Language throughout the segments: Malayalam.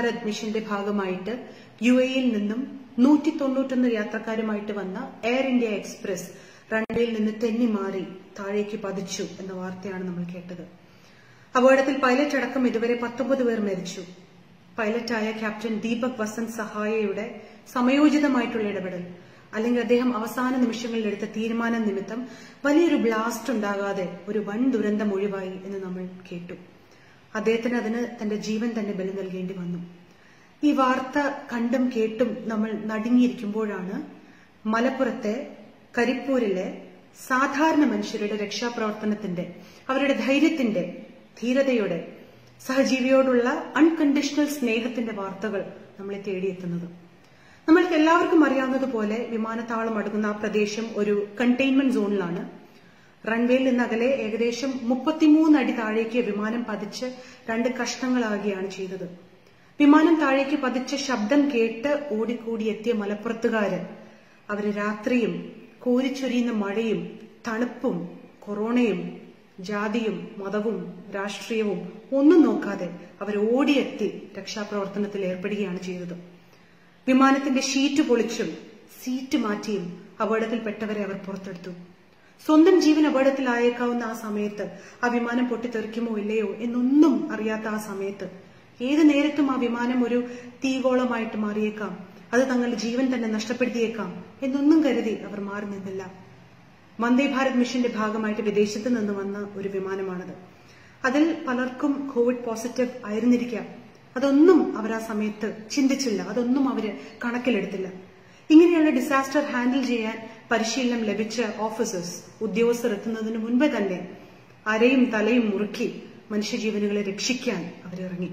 ഭാരത് മിഷന്റെ ഭാഗമായിട്ട് യു എയിൽ നിന്നും നൂറ്റി തൊണ്ണൂറ്റൊന്ന് യാത്രക്കാരുമായിട്ട് വന്ന എയർ ഇന്ത്യ എക്സ്പ്രസ് റൺവേയിൽ നിന്ന് തെന്നി മാറി താഴേക്ക് പതിച്ചു എന്ന വാർത്തയാണ് നമ്മൾ കേട്ടത് അപകടത്തിൽ പൈലറ്റ് അടക്കം ഇതുവരെ പത്തൊമ്പത് പേർ മരിച്ചു പൈലറ്റായ ക്യാപ്റ്റൻ ദീപക് വസന്ത് സഹായയുടെ സമയോചിതമായിട്ടുള്ള ഇടപെടൽ അല്ലെങ്കിൽ അദ്ദേഹം അവസാന നിമിഷങ്ങളിൽ എടുത്ത തീരുമാനം നിമിത്തം വലിയൊരു ബ്ലാസ്റ്റ് ഉണ്ടാകാതെ ഒരു വൻ ദുരന്തം ഒഴിവായി എന്ന് നമ്മൾ കേട്ടു അദ്ദേഹത്തിന് അതിന് തന്റെ ജീവൻ തന്നെ ബലി നൽകേണ്ടി വന്നു ഈ വാർത്ത കണ്ടും കേട്ടും നമ്മൾ നടുങ്ങിയിരിക്കുമ്പോഴാണ് മലപ്പുറത്തെ കരിപ്പൂരിലെ സാധാരണ മനുഷ്യരുടെ രക്ഷാപ്രവർത്തനത്തിന്റെ അവരുടെ ധൈര്യത്തിന്റെ ധീരതയുടെ സഹജീവിയോടുള്ള അൺകണ്ടീഷണൽ സ്നേഹത്തിന്റെ വാർത്തകൾ നമ്മളെ തേടിയെത്തുന്നത് നമ്മൾക്ക് എല്ലാവർക്കും അറിയാവുന്നതുപോലെ വിമാനത്താവളം അടുക്കുന്ന ആ പ്രദേശം ഒരു കണ്ടെയ്ൻമെന്റ് സോണിലാണ് റൺവേയിൽ നിന്ന് അകലെ ഏകദേശം മുപ്പത്തിമൂന്ന് അടി താഴേക്ക് വിമാനം പതിച്ച് രണ്ട് കഷ്ണങ്ങളാകുകയാണ് ചെയ്തത് വിമാനം താഴേക്ക് പതിച്ച ശബ്ദം കേട്ട് ഓടിക്കൂടിയെത്തിയ മലപ്പുറത്തുകാര് അവര് രാത്രിയും കോരിച്ചൊരിയുന്ന മഴയും തണുപ്പും കൊറോണയും ജാതിയും മതവും രാഷ്ട്രീയവും ഒന്നും നോക്കാതെ അവർ ഓടിയെത്തി രക്ഷാപ്രവർത്തനത്തിൽ ഏർപ്പെടുകയാണ് ചെയ്തത് വിമാനത്തിന്റെ ഷീറ്റ് പൊളിച്ചും സീറ്റ് മാറ്റിയും അപകടത്തിൽപ്പെട്ടവരെ അവർ പുറത്തെടുത്തു സ്വന്തം ജീവൻ അപകടത്തിലായേക്കാവുന്ന ആ സമയത്ത് ആ വിമാനം പൊട്ടിത്തെറിക്കുമോ ഇല്ലയോ എന്നൊന്നും അറിയാത്ത ആ സമയത്ത് ഏത് നേരത്തും ആ വിമാനം ഒരു തീഗോളമായിട്ട് മാറിയേക്കാം അത് തങ്ങളുടെ ജീവൻ തന്നെ നഷ്ടപ്പെടുത്തിയേക്കാം എന്നൊന്നും കരുതി അവർ മാറി നിന്നില്ല വന്ദേ ഭാരത് മിഷന്റെ ഭാഗമായിട്ട് വിദേശത്ത് നിന്ന് വന്ന ഒരു വിമാനമാണത് അതിൽ പലർക്കും കോവിഡ് പോസിറ്റീവ് ആയിരുന്നിരിക്കാം അതൊന്നും അവർ ആ സമയത്ത് ചിന്തിച്ചില്ല അതൊന്നും അവര് കണക്കിലെടുത്തില്ല ഇങ്ങനെയുള്ള ഡിസാസ്റ്റർ ഹാൻഡിൽ ചെയ്യാൻ പരിശീലനം ലഭിച്ച ഓഫീസേഴ്സ് ഉദ്യോഗസ്ഥർ എത്തുന്നതിന് മുൻപേ തന്നെ അരയും തലയും മുറുക്കി മനുഷ്യജീവനുകളെ രക്ഷിക്കാൻ അവരിറങ്ങി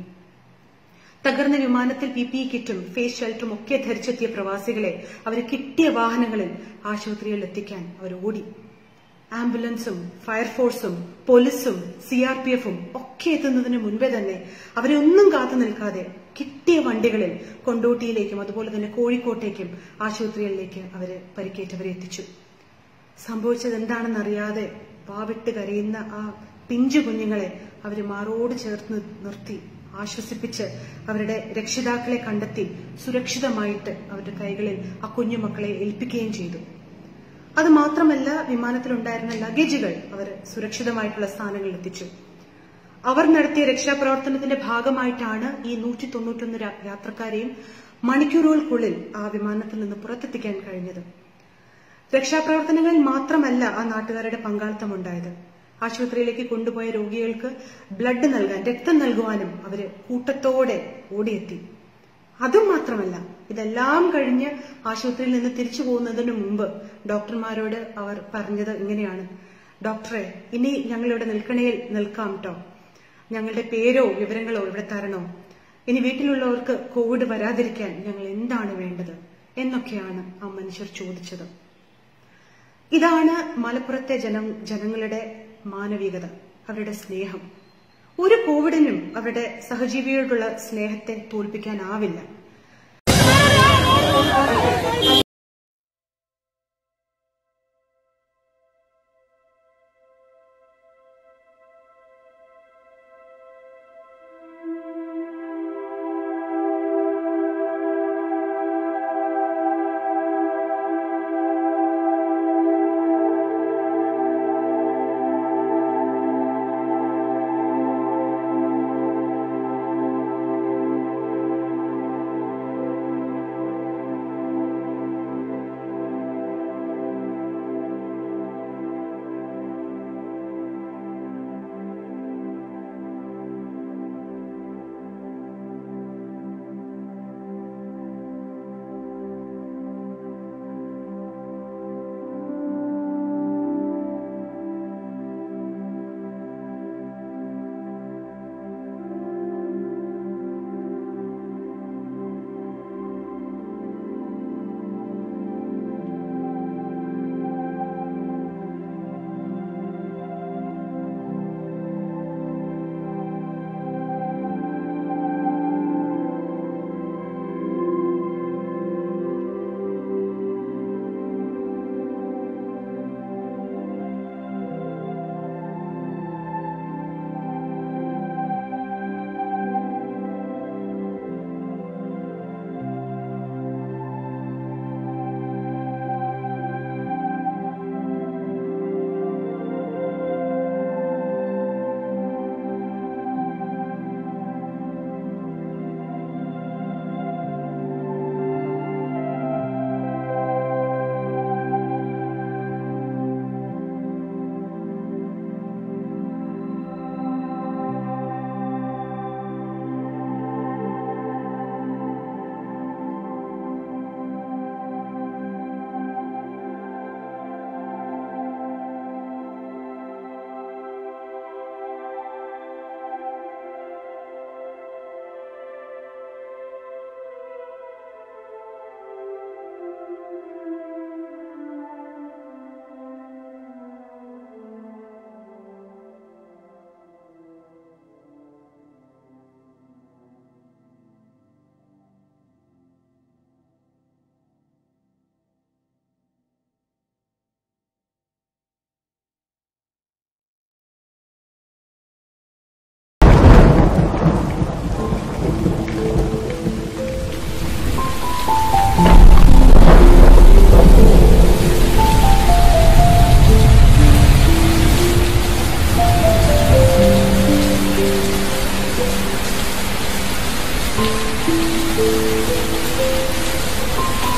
തകർന്ന വിമാനത്തിൽ പി പി കിറ്റും ഫേസ് ഷെൽറ്ററും ഒക്കെ ധരിച്ചെത്തിയ പ്രവാസികളെ അവർ കിട്ടിയ വാഹനങ്ങളിൽ ആശുപത്രിയിൽ എത്തിക്കാൻ അവർ ഓടി ആംബുലൻസും ഫയർഫോഴ്സും പോലീസും സി ആർ പി എഫും ഒക്കെ എത്തുന്നതിന് മുൻപേ തന്നെ അവരെ ഒന്നും കാത്തു നിൽക്കാതെ കിട്ടിയ വണ്ടികളിൽ കൊണ്ടോട്ടിയിലേക്കും അതുപോലെ തന്നെ കോഴിക്കോട്ടേക്കും ആശുപത്രികളിലേക്ക് അവര് പരിക്കേറ്റവരെ എത്തിച്ചു സംഭവിച്ചത് എന്താണെന്നറിയാതെ വാവിട്ട് കരയുന്ന ആ പിഞ്ചു കുഞ്ഞുങ്ങളെ അവര് മാറോട് ചേർത്ത് നിർത്തി ആശ്വസിപ്പിച്ച് അവരുടെ രക്ഷിതാക്കളെ കണ്ടെത്തി സുരക്ഷിതമായിട്ട് അവരുടെ കൈകളിൽ ആ കുഞ്ഞുമക്കളെ ഏൽപ്പിക്കുകയും ചെയ്തു അത് മാത്രമല്ല വിമാനത്തിലുണ്ടായിരുന്ന ലഗേജുകൾ അവർ സുരക്ഷിതമായിട്ടുള്ള സ്ഥാനങ്ങളിൽ എത്തിച്ചു അവർ നടത്തിയ രക്ഷാപ്രവർത്തനത്തിന്റെ ഭാഗമായിട്ടാണ് ഈ നൂറ്റി തൊണ്ണൂറ്റൊന്ന് യാത്രക്കാരെയും മണിക്കൂറുകൾക്കുള്ളിൽ ആ വിമാനത്തിൽ നിന്ന് പുറത്തെത്തിക്കാൻ കഴിഞ്ഞത് രക്ഷാപ്രവർത്തനങ്ങളിൽ മാത്രമല്ല ആ നാട്ടുകാരുടെ പങ്കാളിത്തം ഉണ്ടായത് ആശുപത്രിയിലേക്ക് കൊണ്ടുപോയ രോഗികൾക്ക് ബ്ലഡ് നൽകാൻ രക്തം നൽകുവാനും അവര് കൂട്ടത്തോടെ ഓടിയെത്തി അതും മാത്രമല്ല ഇതെല്ലാം കഴിഞ്ഞ് ആശുപത്രിയിൽ നിന്ന് തിരിച്ചു പോകുന്നതിന് മുമ്പ് ഡോക്ടർമാരോട് അവർ പറഞ്ഞത് ഇങ്ങനെയാണ് ഡോക്ടറെ ഇനി ഞങ്ങളിവിടെ നിൽക്കണയിൽ നിൽക്കാം കേട്ടോ ഞങ്ങളുടെ പേരോ വിവരങ്ങളോ ഇവിടെ തരണോ ഇനി വീട്ടിലുള്ളവർക്ക് കോവിഡ് വരാതിരിക്കാൻ ഞങ്ങൾ എന്താണ് വേണ്ടത് എന്നൊക്കെയാണ് ആ മനുഷ്യർ ചോദിച്ചത് ഇതാണ് മലപ്പുറത്തെ ജനം ജനങ്ങളുടെ മാനവികത അവരുടെ സ്നേഹം ഒരു കോവിഡിനും അവരുടെ സഹജീവിയോടുള്ള സ്നേഹത്തെ തോൽപ്പിക്കാനാവില്ല